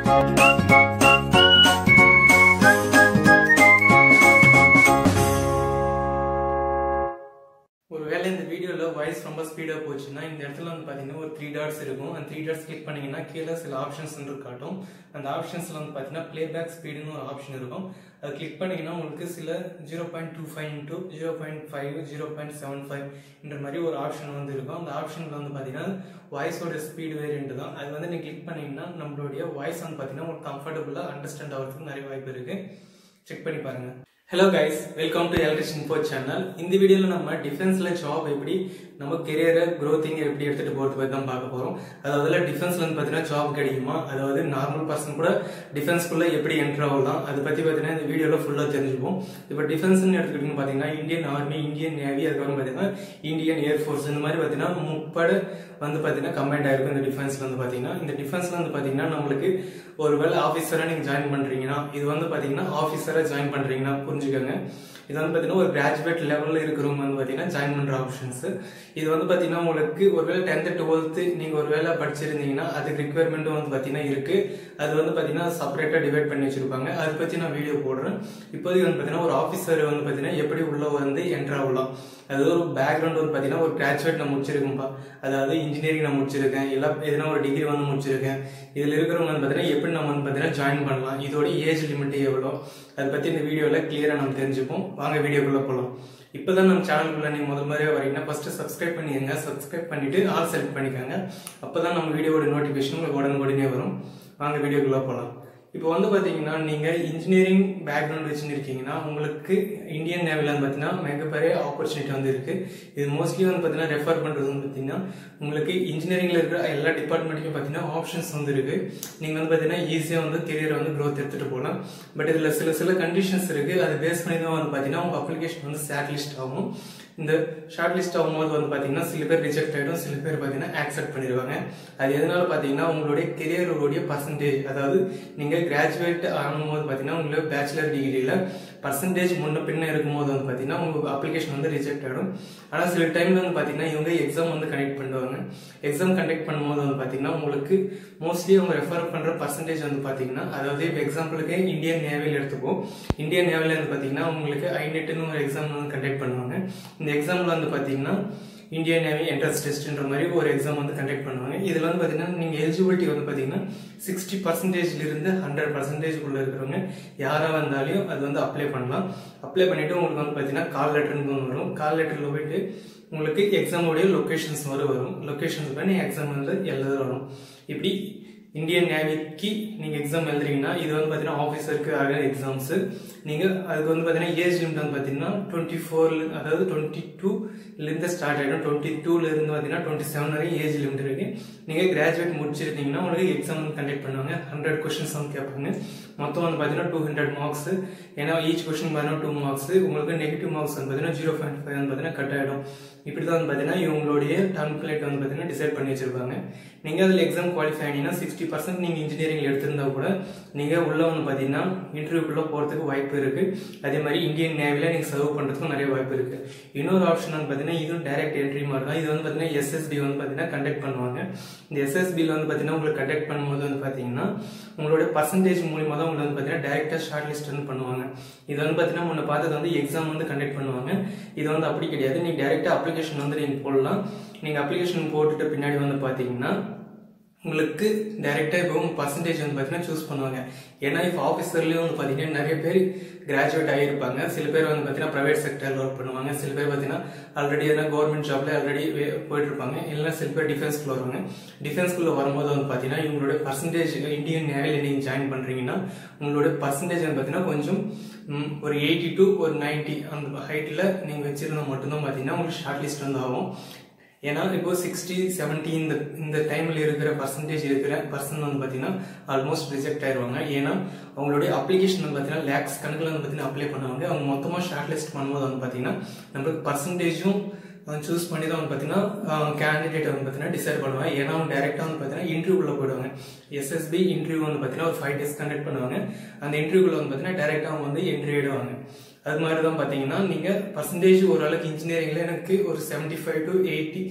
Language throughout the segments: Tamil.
ஒருவேளை இந்த வீடியோவில் வாய்ஸ் ரொம்ப ஸ்பீடாக போச்சுன்னா இந்த இடத்துல வந்து பார்த்தீங்கன்னா ஒரு த்ரீ டாட்ஸ் இருக்கும் அந்த த்ரீ டாட்ஸ் கிளிக் பண்ணீங்கன்னா கீழே சில ஆப்ஷன்ஸ் வந்து காட்டும் அந்த ஆப்ஷன்ஸில் வந்து பார்த்தீங்கன்னா ப்ளேபேக் ஸ்பீடுன்னு ஒரு ஆப்ஷன் இருக்கும் அது கிளிக் பண்ணீங்கன்னா உங்களுக்கு சில zero point two five into zero point five zero point seven five என்ற மாதிரி ஒரு ஆப்ஷன் வந்து இருக்கும் அந்த ஆப்ஷனில் வந்து பார்த்தீங்கன்னா வாய்ஸோட ஸ்பீடு வேரியன்ட் தான் அது வந்து நீங்கள் கிளிக் பண்ணீங்கன்னா நம்மளுடைய வாய்ஸ் வந்து பார்த்தீங்கன்னா உங்களுக்கு கம்ஃபர்டபுளாக அண்டர்ஸ்டாண்ட் ஆகிறதுக்கு நிறைய வாய்ப்பு இருக்குது செக் பண்ணி பாருங்க hello guys welcome to electrician info channel இந்த வீடியோவில் நம்ம டிஃபென்ஸ்ல ஜாப் எப்படி நம்ம கெரியரை க்ரோத்திங் எப்படி எடுத்துட்டு போகிறது பற்றி தான் பார்க்க போகிறோம் அதாவது டிஃபென்ஸ்ல வந்து பார்த்தீங்கன்னா ஜாப் கிடைக்குமா அதாவது நார்மல் பர்சன் கூட டிஃபென்ஸ்குள்ளே எப்படி என்ட்ரு ஆகலாம் அதை பற்றி பார்த்தீங்கன்னா இந்த வீடியோவில் ஃபுல்லாக தெரிஞ்சுப்போம் இப்போ டிஃபென்ஸ்னு எடுத்துக்கிட்டிங்கன்னு பார்த்தீங்கன்னா இந்தியன் ஆர்மி இந்தியன் நேவி அதுக்கப்புறம் பார்த்தீங்கன்னா இந்தியன் ஏர்ஃபோர்ஸ் இந்த மாதிரி பார்த்தீங்கன்னா முப்படு வந்து பார்த்தீங்கன்னா கம்பைண்ட் ஆயிருக்கும் இந்த டிஃபென்ஸ்ல வந்து பார்த்தீங்கன்னா இந்த டிஃபென்ஸ்ல வந்து பார்த்தீங்கன்னா நம்மளுக்கு ஒருவேளை ஆஃபீஸராக நீங்கள் ஜாயின் பண்ணுறீங்கன்னா இது வந்து பார்த்தீங்கன்னா ஆஃபீஸராக ஜாயின் பண்ணுறீங்கன்னா புரிஞ்சுக்கோங்க இது வந்து பார்த்தீங்கன்னா ஒரு கிராஜுவேட் லெவலில் இருக்கிறவங்க வந்து பார்த்தீங்கன்னா ஜாயின் பண்ணுற ஆப்ஷன்ஸ் இது வந்து பார்த்தீங்கன்னா உங்களுக்கு ஒருவேளை டென்த்து டுவெல்த்து நீங்கள் ஒரு வேலை படிச்சிருந்தீங்கன்னா அதுக்கு ரிக்குவயர்மெண்ட்டும் வந்து பார்த்தீங்கன்னா இருக்குது அது வந்து பார்த்தீங்கன்னா செப்பரேட்டாக டிவைட் பண்ணி வச்சிருப்பாங்க அதை பற்றி நான் வீடியோ போடுறேன் இப்போதைக்கு வந்து பார்த்தீங்கன்னா ஒரு ஆஃபீஸர் வந்து பார்த்தீங்கன்னா எப்படி உள்ள வந்து என்ட்ரு ஆகலாம் அதாவது ஒரு பேக்ரவுண்ட் வந்து பார்த்தீங்கன்னா ஒரு கிராஜுவேட் நான் முடிச்சிருக்கேன்ப்பா அதாவது இன்ஜினியரிங் நான் முடிச்சிருக்கேன் இல்லை எதனா ஒரு டிகிரி வந்து முடிச்சிருக்கேன் இதில் இருக்கிறவங்க வந்து பார்த்தீங்கன்னா எப்படி நம்ம வந்து பார்த்தீங்கன்னா ஜாயின் பண்ணலாம் இதோட ஏஜ் லிமிட் எவ்வளோ அதை பற்றி இந்த வீடியோவில் கிளியராக நம்ம தெரிஞ்சுப்போம் வாங்க வீடியோக்குள்ளே போகலாம் இப்போ தான் நம்ம சேனலுக்குள்ள நீங்கள் முதல் மாதிரியே வரீங்கன்னா ஃபஸ்ட்டு சப்ஸ்கிரைப் பண்ணிடுங்க சப்ஸ்கிரைப் பண்ணிவிட்டு ஆல் செலக்ட் பண்ணிக்கோங்க அப்போ தான் நம்ம வீடியோவோட நோட்டிஃபிகேஷன் உங்களுக்கு உடனுக்குடனே வரும் வாங்க வீடியோக்குள்ளே போகலாம் இப்போ வந்து பார்த்தீங்கன்னா நீங்கள் இன்ஜினியரிங் பேக்ரவுண்ட் வச்சுருக்கீங்கன்னா உங்களுக்கு இந்தியன் நேவில வந்து பார்த்தீங்கன்னா மிகப்பெரிய ஆப்பர்ச்சுனிட்டி வந்து இருக்குது இது மோஸ்ட்லி வந்து பார்த்தீங்கன்னா ரெஃபர் பண்ணுறது வந்து பார்த்தீங்கன்னா உங்களுக்கு இன்ஜினியரிங்கில் இருக்கிற எல்லா டிபார்ட்மெண்ட்டுக்கும் பார்த்தீங்கன்னா ஆப்ஷன்ஸ் வந்து இருக்குது நீங்கள் வந்து பார்த்தீங்கன்னா ஈஸியாக வந்து கெரியரை வந்து க்ரோத் எடுத்துகிட்டு போகலாம் பட் இதில் சில சில கண்டிஷன்ஸ் இருக்குது அதை பேஸ் பண்ணி தான் வந்து பார்த்தீங்கன்னா உங்கள் அப்ளிகேஷன் வந்து ஷார்ட் லிஸ்ட் ஆகும் இந்த ஷார்ட் லிஸ்ட் ஆகும்போது வந்து பார்த்தீங்கன்னா சில பேர் ரிஜெக்ட் ஆகிடும் சில பேர் பார்த்தீங்கன்னா ஆக்செப்ட் பண்ணிடுவாங்க அது எதனால பார்த்தீங்கன்னா உங்களுடைய கெரியரோடைய பர்சன்டேஜ் அதாவது நீங்கள் கிராஜுவேட் ஆகும்போது பார்த்தீங்கன்னா உங்களுக்கு பேச்சுலர் டிகிரியில் பர்சன்டேஜ் முன்ன பின்ன இருக்கும்போது வந்து பார்த்தீங்கன்னா உங்கள் அப்ளிகேஷன் வந்து ரிஜெக்ட் ஆகிடும் ஆனால் சில டைமில் வந்து பார்த்தீங்கன்னா இவங்க எக்ஸாம் வந்து கனெக்ட் பண்ணுவாங்க எக்ஸாம் கண்டக்ட் பண்ணும்போது வந்து பார்த்தீங்கன்னா உங்களுக்கு மோஸ்ட்லி அவங்க ரெஃபர் பண்ணுற பர்சன்டேஜ் வந்து பார்த்தீங்கன்னா அதாவது இப்போ எக்ஸாம்பிளுக்கு இந்தியன் நேவியில் எடுத்துப்போம் இந்தியன் நேவியில் வந்து பார்த்தீங்கன்னா உங்களுக்கு ஐநெட்டுன்னு ஒரு எக்ஸாம் வந்து கண்டக்ட் பண்ணுவாங்க இந்த எக்ஸாமில் வந்து பார்த்தீங்கன்னா இந்தியன் நேவி என்ட்ரன்ஸ் டெஸ்ட்ன்ற மாதிரி ஒரு எக்ஸாம் வந்து கண்டக்ட் பண்ணுவாங்க இதில் வந்து பார்த்தீங்கன்னா நீங்கள் எலிஜிபிலிட்டி வந்து பார்த்தீங்கன்னா சிக்ஸ்டி பர்சன்டேஜ்லேருந்து ஹண்ட்ரட் பர்சன்டேஜ்குள்ளே இருக்கிறவங்க யாராக வந்தாலும் அது வந்து அப்ளை பண்ணலாம் அப்ளை பண்ணிவிட்டு உங்களுக்கு வந்து பார்த்தீங்கன்னா கால் லெட்டர்னு ஒன்று வரும் கால் லெட்டரில் போயிட்டு உங்களுக்கு எக்ஸாமோடைய லொக்கேஷன்ஸ் வர வரும் லொக்கேஷன்ஸ் பண்ணி எக்ஸாம் வந்து எழுத வரும் இப்படி இந்தியன் நேவிக்கு நீங்கள் எக்ஸாம் எழுதுறீங்கன்னா இது வந்து பார்த்தீங்கன்னா ஆஃபீஸருக்கு ஆகிற எக்ஸாம்ஸு நீங்கள் அதுக்கு வந்து பார்த்தீங்கன்னா ஏஜ் லிமிட் வந்து பார்த்தீங்கன்னா டுவெண்ட்டி ஃபோர் அதாவது டுவெண்ட்டி டூலேருந்து ஸ்டார்ட் ஆகிடும் டுவெண்ட்டி டூலேருந்து பார்த்தீங்கன்னா டுவெண்ட்டி செவன் வரைக்கும் ஏஜ் லிமிட் இருக்குது நீங்கள் கிராஜுவேட் முடிச்சிருந்தீங்கன்னா உங்களுக்கு எக்ஸாம் வந்து கண்டக்ட் பண்ணுவாங்க ஹண்ட்ரட் கொஷின்ஸ் வந்து கேட்பாங்க மொத்தம் வந்து பார்த்தீங்கன்னா டூ ஹண்ட்ரட் மார்க்ஸ் ஏன்னா ஈச் கொஷின் பார்த்தீங்கன்னா டூ மார்க்ஸ் உங்களுக்கு நெகட்டிவ் மார்க்ஸ் வந்து பார்த்தீங்கன்னா ஜீரோ பாயிண்ட் ஃபைவ் வந்து பார்த்தீங்கன்னா கட் ஆகிடும் இப்படி தான் வந்து பார்த்தீங்கன்னா இவங்களுடைய டெம்ப்ளேட் வந்து பார்த்தீங்கன்னா டிசைட் பண்ணி வச்சிருப்பாங்க நீங்கள் அதில் எக்ஸாம் குவாலிஃபை ஆனீங்கன்னா சிக்ஸ்டி பர்சன்ட் நீங்கள் இன்ஜினியரிங் எடுத்திருந்தா கூட நீங்கள் உள்ள வந்து பார்த்தீங்கன்னா இன்டர்வியூக்குள்ளே போகிறதுக்கு வாய்ப்பு இருக்குது அதே மாதிரி இந்தியன் நேவியில் நீங்கள் சர்வ் பண்ணுறதுக்கும் நிறைய வாய்ப்பு இருக்குது இன்னொரு ஆப்ஷன் வந்து பார்த்தீங்கன்னா இதுவும் டைரக்ட் என்ட்ரி மாதிரி தான் இது வந்து பார்த்தீங்கன்னா எஸ்எஸ்பி வந்து பார்த்தீங்கன்னா கண்டக்ட் பண்ணுவாங்க இந்த எஸ்எஸ்பியில் வந்து பார்த்தீங்கன்னா உங்களுக்கு கண்டக்ட் பண்ணும்போது வந்து பார்த்தீங்கன்னா உங்களோட பர்சன்டேஜ் மூலியமாக தான் உங்களுக்கு வந்து பார்த்தீங்கன்னா டேரெக்டாக ஷார்ட் லிஸ்ட் வந்து பண்ணுவாங்க இது வந்து பார்த்தீங்கன்னா முன்ன பார்த்தது வந்து எக்ஸாம் வந்து கண்டக்ட் பண்ணுவாங்க இது வந்து அப்படி கிடையாது நீங்கள் டேரெக்டாக அப்ளிகேஷன் வந்து நீங்கள் போடலாம் நீங்கள் அப்ளிகேஷன் போட்டுட்டு பின்னாடி வந்து பார்த்தீங்கன்னா உங்களுக்கு டைரெக்டாக இப்போ உங்கள் பர்சன்டேஜ் வந்து பார்த்தீங்கன்னா சூஸ் பண்ணுவாங்க ஏன்னா இப்போ ஆஃபீஸர்லேயும் வந்து பார்த்தீங்கன்னா நிறைய பேர் கிராஜுவேட் ஆகியிருப்பாங்க சில பேர் வந்து பார்த்தீங்கன்னா ப்ரைவேட் செக்டரில் ஒர்க் பண்ணுவாங்க சில பேர் பார்த்தீங்கன்னா ஆல்ரெடி எதனா கவர்மெண்ட் ஜாப்ல ஆல்ரெடி போயிட்டு இருப்பாங்க இல்லைன்னா சில பேர் டிஃபென்ஸ்குள்ளே வருவாங்க டிஃபென்ஸ்குள்ளே வரும்போது வந்து பார்த்தீங்கன்னா இவங்களோட பர்சன்டேஜ் இந்தியன் நேவியில் நீங்கள் ஜாயின் பண்ணுறீங்கன்னா உங்களோட பர்சன்டேஜ் வந்து பார்த்தீங்கன்னா கொஞ்சம் ஒரு எயிட்டி டு ஒரு நைன்ட்டி அந்த ஹைட்டில் நீங்கள் வச்சிருந்தா மட்டும்தான் பார்த்தீங்கன்னா உங்களுக்கு ஷார்ட் லிஸ்ட் வந்து ஆகும் ஏன்னா இப்போ சிக்ஸ்டி செவன்ட்டி இந்த இந்த டைமில் இருக்கிற பர்சன்டேஜ் இருக்கிற பர்சன் வந்து பார்த்தீங்கன்னா ஆல்மோஸ்ட் ரிஜெக்ட் ஆயிடுவாங்க ஏன்னா அவங்களுடைய அப்ளிகேஷன் வந்து பார்த்தீங்கன்னா லேக்ஸ் கணக்கில் வந்து பார்த்தீங்கன்னா அப்ளை பண்ணுவாங்க அவங்க மொத்தமாக ஷார்ட் லிஸ்ட் பண்ணும்போது வந்து பார்த்தீங்கன்னா நம்மளுக்கு பர்சன்டேஜும் சூஸ் பண்ணி தான் வந்து பார்த்தீங்கன்னா கேண்டிடேட் வந்து பார்த்தீங்கன்னா டிசைட் பண்ணுவாங்க ஏன்னா அவங்க டேரெக்டாக வந்து பார்த்தீங்கன்னா இன்டர்வியூக்குள்ள போயிடுவாங்க எஸ்எஸ்பி இன்டர்வியூ வந்து பார்த்தீங்கன்னா ஒரு ஃபைவ் டேஸ் கண்டக்ட் பண்ணுவாங்க அந்த இன்டர்வியூக்குள்ள வந்து பார்த்தீங்கன்னா டேரெக்டாக அவங்க வந்து என்ட்ரி ஆயிடுவாங்க அது மாதிரி தான் பார்த்தீங்கன்னா நீங்கள் பர்சன்டேஜ் ஓரளவுக்கு இன்ஜினியரிங்கில் எனக்கு ஒரு செவன்ட்டி ஃபைவ் டு எயிட்டி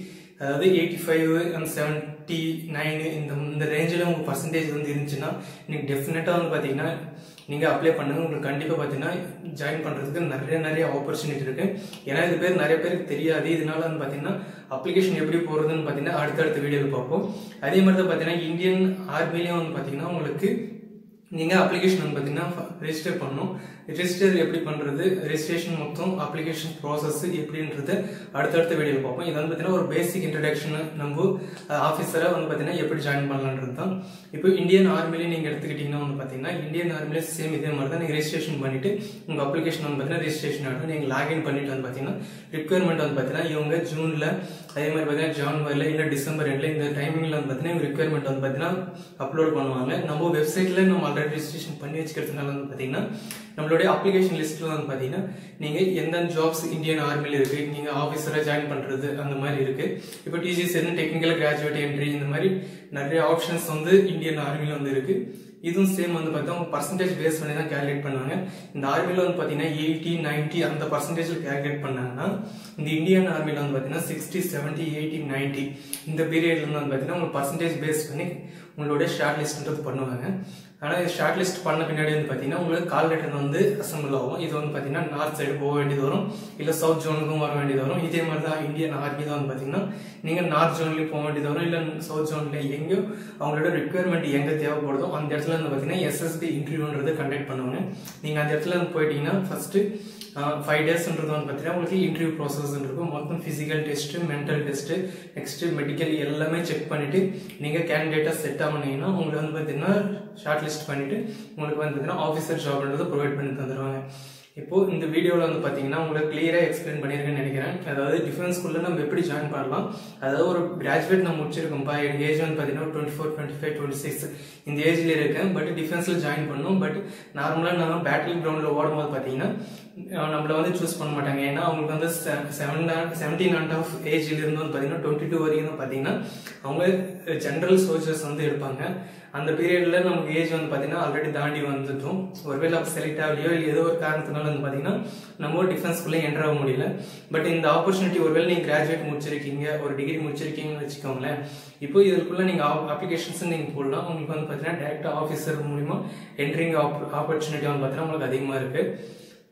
அதாவது eighty five and seventy nine இந்த இந்த ரேஞ்சில் உங்களுக்கு பர்சன்டேஜ் வந்து இருந்துச்சுன்னா நீங்கள் டெஃபினட்டாக வந்து பார்த்தீங்கன்னா நீங்கள் அப்ளை பண்ணுங்க உங்களுக்கு கண்டிப்பாக பார்த்தீங்கன்னா ஜாயின் பண்ணுறதுக்கு நிறைய நிறைய ஆப்பர்ச்சுனிட்டி இருக்கு ஏன்னா இது பேர் நிறைய பேருக்கு தெரியாது இதனால வந்து பார்த்தீங்கன்னா அப்ளிகேஷன் எப்படி போகிறதுன்னு பார்த்தீங்கன்னா அடுத்தடுத்த வீடியோவில் பார்ப்போம் அதே மாதிரி தான் பார்த்தீங்கன்னா இந்தியன் ஆர்மிலையும் வந்து பார்த்தீங்கன்னா உங்களுக்கு நீங்கள் அப்ளிகேஷன் வந்து பார்த்தீங்கன்னா ரெஜிஸ்டர் பண்ணணும் ரெஜிஸ்டர் எப்படி பண்ணுறது ரெஜிஸ்ட்ரேஷன் மொத்தம் அப்ளிகேஷன் ப்ராசஸ் எப்படின்றது அடுத்தடுத்த வீடியோ பார்ப்போம் இது வந்து பார்த்தீங்கன்னா ஒரு பேசிக் இன்ட்ரடக்ஷன் நம்ம ஆஃபீஸரை வந்து பார்த்தீங்கன்னா எப்படி ஜாயின் பண்ணலான்றது தான் இப்போ இந்தியன் ஆர்மிலே நீங்கள் எடுத்துக்கிட்டிங்கன்னா வந்து பார்த்தீங்கன்னா இந்தியன் ஆர்மிலே சேம் இதே மாதிரி தான் நீங்கள் ரெஜிஸ்ட்ரேஷன் பண்ணிவிட்டு உங்கள் அப்ளிகேஷன் வந்து பார்த்தீங்கன்னா ரெஜிஸ்ட்ரேஷன் ஆகிடும் நீங்கள் லாகின் பண்ணிட்டு வந்து பார்த்தீங்கன்னா ரிக்யர்மெண்ட் வந்து பார்த்தீங்கன்னா இவங்க ஜூனில் அதே மாதிரி பார்த்தீங்கன்னா ஜான்வரியில் இல்லை டிசம்பர் எண்டில் இந்த டைமிங்கில் வந்து பார்த்தீங்கன்னா இவங்க ரிக்யர்மெண்ட் வந்து பார்த்தீங்கன்னா அப்லோட் பண்ணுவாங்க நம்ம வெப்சைட்டில் நம்ம ஆல்ரெடி ரெஜிஸ்ட்ரேஷன் பண்ணி வச்சுக்கிறதுனால வந்து பார்த்தீங்கன்னா நம்மளுடைய அப்ளிகேஷன் லிஸ்ட்டில் வந்து பார்த்தீங்கன்னா நீங்கள் எந்தெந்த ஜாப்ஸ் இந்தியன் ஆர்மியில் இருக்குது நீங்கள் ஆஃபீஸராக ஜாயின் பண்ணுறது அந்த மாதிரி இருக்குது இப்போ டிஜிஎஸ் டெக்னிக்கல் கிராஜுவேட் என்ட்ரி இந்த மாதிரி நிறைய ஆப்ஷன்ஸ் வந்து இந்தியன் ஆர்மியில் வந்து இருக்குது இதுவும் சேம் வந்து பார்த்தா உங்க பர்சன்டேஜ் பேஸ் பண்ணி தான் கேல்குலேட் பண்ணுவாங்க இந்த ஆர்மியில் வந்து பார்த்தீங்கன்னா எயிட்டி நைன்ட்டி அந்த பர்சன்டேஜில் கேல்குலேட் பண்ணாங்கன்னா இந்த இந்தியன் ஆர்மியில் வந்து பார்த்தீங்கன்னா சிக்ஸ்டி செவன்ட்டி எயிட்டி நைன்ட்டி இந்த பீரியட்ல வந்து பார்த்தீங்கன்னா உங்களுக்கு பர்சன்டேஜ் பேஸ் பண்ணி உங்களுடைய ஷார்ட் லிஸ்ட்ன்றது பண்ணுவாங்க ஆனால் ஷார்ட் லிஸ்ட் பண்ண பின்னாடி வந்து பார்த்தீங்கன்னா உங்களுக்கு கால் லெட்டர் வந்து அசம்பிள் ஆகும் இது வந்து பார்த்தீங்கன்னா நார்த் சைடு போக வேண்டியது வரும் இல்லை சவுத் ஜோனுக்கும் வர வேண்டியது வரும் இதே மாதிரி தான் இந்தியன் ஆர்மி தான் வந்து பார்த்தீங்கன்னா நீங்கள் நார்த் ஜோன்லேயும் போக வேண்டியது வரும் இல்லை சவுத் ஜோனில் எங்கேயோ அவங்களோட ரிக்குவயர்மெண்ட் எங்கே தேவைப்படுதோ அந்த இடத்துல வந்து பார்த்தீங்கன்னா எஸ்எஸ்பி இன்டர்வியூன்றது கண்டக்ட் பண்ணுவாங்க நீங்கள் அந்த இடத்துல வந்து போயிட்டீங்கன்னா ஃபஸ்ட்டு ஃபைவ் டேஸ்ன்றது வந்து பார்த்தீங்கன்னா உங்களுக்கு இன்டர்வியூ ப்ராசஸ் இருக்கும் மொத்தம் physical test mental test next medical எல்லாமே செக் பண்ணிவிட்டு நீங்கள் கேண்டிடேட்டாக செட் ஆகுனீங்கன்னா உங்களுக்கு வந்து பார்த்தீங்கன்னா ஷார்ட் லிஸ்ட் பண்ணிவிட்டு உங்களுக்கு வந்து பார்த்தீங்கன்னா ஆஃபீஸர் ஜாப்ன்றது ப்ரொவைட் பண்ணி தந்துடுவாங்க இப்போ இந்த வீடியோவில் வந்து பார்த்தீங்கன்னா உங்களுக்கு கிளியராக எக்ஸ்பிளைன் பண்ணியிருக்கேன்னு நினைக்கிறேன் அதாவது டிஃபென்ஸ் ஸ்கூலில் நம்ம எப்படி ஜாயின் பண்ணலாம் அதாவது ஒரு கிராஜுவேட் நான் முடிச்சிருக்கோம்ப்பா எனக்கு ஏஜ் வந்து பார்த்தீங்கன்னா twenty four twenty five twenty six இந்த ஏஜ்ல இருக்கேன் பட் டிஃபென்ஸில் ஜாயின் பண்ணும் பட் நார்மலாக நான் பேட்டில் கிரவுண்டில் ஓடும்போது பார்த்தீங்கன்னா நம்மளை வந்து சூஸ் பண்ண மாட்டாங்க ஏன்னா அவங்களுக்கு வந்து செவன் செவன்டீன் அண்ட் ஆஃப் ஏஜ்ல இருந்து வந்து பார்த்தீங்கன்னா டுவெண்ட்டி டூ வரைக்கும் தான் பார்த்தீங்கன்னா அவங்க ஜென்ரல் சோல்ஜர்ஸ் வந்து இருப்பாங்க அந்த பீரியட்ல நமக்கு ஏஜ் வந்து பார்த்தீங்கன்னா ஆல்ரெடி தாண்டி வந்துட்டோம் ஒருவேளை அப்போ செலக்ட் ஆகலையோ இல்லை ஏதோ ஒரு காரணத்தினால வந்து பார்த்தீங்கன்னா நம்ம டிஃபென்ஸ்குள்ளே என்டர் ஆக முடியல பட் இந்த ஆப்பர்ச்சுனிட்டி ஒருவேளை நீங்கள் கிராஜுவேட் முடிச்சிருக்கீங்க ஒரு டிகிரி முடிச்சிருக்கீங்கன்னு வச்சுக்கோங்களேன் இப்போ இதுக்குள்ள நீங்கள் அப்ளிகேஷன்ஸ் நீங்கள் போடலாம் உங்களுக்கு வந்து பார்த்தீங்கன்னா டேரக்டாக ஆஃபீஸர் மூலிமா என்ட்ரிங் ஆப்பர்ச்சுனிட்டி வந்து பார்த்தீங்கன்னா உங்களுக்கு அதிகமாக இருக்குது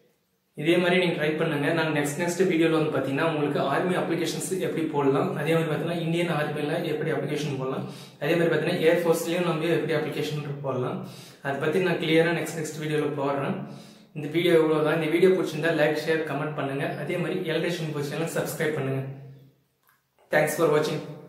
இதே மாதிரி நீங்கள் ட்ரை பண்ணுங்க நான் நெக்ஸ்ட் நெக்ஸ்ட் வீடியோவில் வந்து பார்த்தீங்கன்னா உங்களுக்கு ஆர்மி அப்ளிகேஷன்ஸ் எப்படி போடலாம் அதே மாதிரி பார்த்தீங்கன்னா இந்தியன் ஆர்மியில் எப்படி அப்ளிகேஷன் போடலாம் அதே மாதிரி பார்த்தீங்கன்னா ஏர்ஃபோர்ஸ்லேயும் நம்ம எப்படி அப்ளிகேஷன் போடலாம் அதை பற்றி நான் கிளியராக நெக்ஸ்ட் நெக்ஸ்ட் வீடியோவில் போடுறேன் இந்த வீடியோ எவ்வளோ தான் இந்த வீடியோ பிடிச்சிருந்தா லைக் ஷேர் கமெண்ட் பண்ணுங்க அதே மாதிரி எலக்ட்ரிஷன் பொசிஷனில் சப்ஸ்கிரைப் பண்ணுங்க தேங்க்ஸ் ஃபார் வாட்சிங்